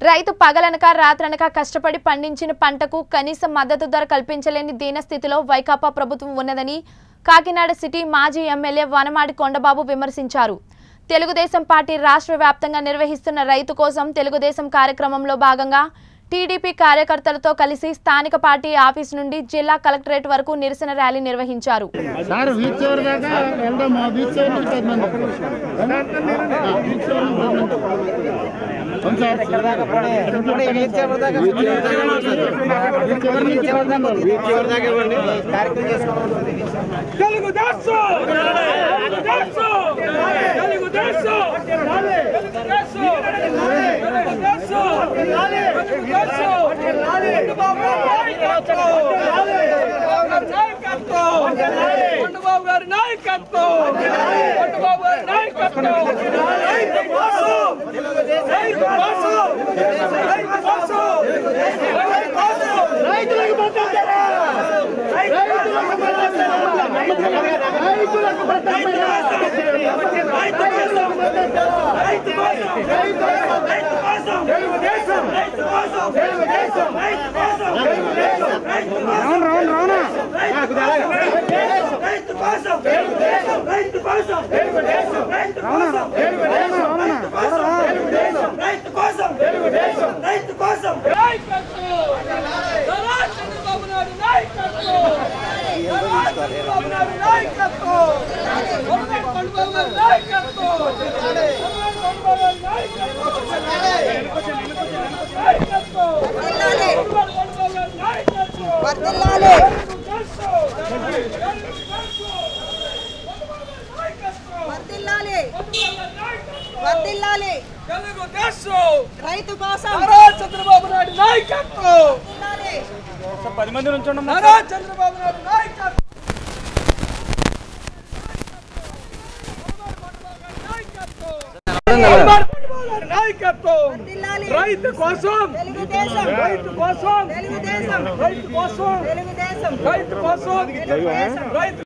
రైతు పగలనక రాత్రనక కష్టపడి పండించిన పంటకు కనీస మద్దతు ధర కల్పించలేని దీనస్థితిలో వైకాపా ప్రభుత్వం ఉన్నదని కాకినాడ సిటీ మాజీ ఎమ్మెల్యే వనమాడి కొండబాబు విమర్శించారు తెలుగుదేశం పార్టీ రాష్ట్ర వ్యాప్తంగా నిర్వహిస్తున్న రైతు కోసం తెలుగుదేశం కార్యక్రమంలో భాగంగా టీడీపీ కార్యకర్తలతో కలిసి స్థానిక పార్టీ ఆఫీస్ నుండి జిల్లా కలెక్టరేట్ వరకు నిరసన ర్యాలీ నిర్వహించారు సార్ బీచ్ చివరి దాకా వెళ్దాం ఆ బీచ్ చివరి నుంచి పెద్దనండి బీచ్ చివరి నుంచి పెద్దనండి అవును సార్ బీచ్ చివరి నుంచి పెద్దనండి తెలుగుదేశం తెలుగుదేశం తెలుగుదేశం తెలుగుదేశం తెలుగుదేశం చంద్రబాబు గారి నాయకత్వం చంద్రబాబు గారి నాయకత్వం రైతు కోసం రైతు కోసం రైతు కోసం రైతు కోసం రైతులకు మద్దతు రైతులకు మద్దతు రైతులకు చంద్రబాబు నాయుడు నాయకత్వం చంద్రబాబు నాయుడు నాయకత్వం చంద్రబాబు నాయుడు నాయకత్వం చంద్రబాబు నాయుడు నాయకత్వం వర్ధిల్లాలి వర్ధిల్లాలి వర్ధిల్లాలి తెలుగుదేశం రైతు కోసం నారా చంద్రబాబు నాయుడు నాయకత్వం వర్ధిల్లాలి నారా చంద్రబాబు నాయుడు నాయకత్వం నాయకత్వం వర్ధిల్లాలి రైతు కోసం తెలుగుదేశం రైతు కోసం తెలుగుదేశం రైతు కోసం తెలుగుదేశం రైతు కోసం తెలుగుదేశం రైతు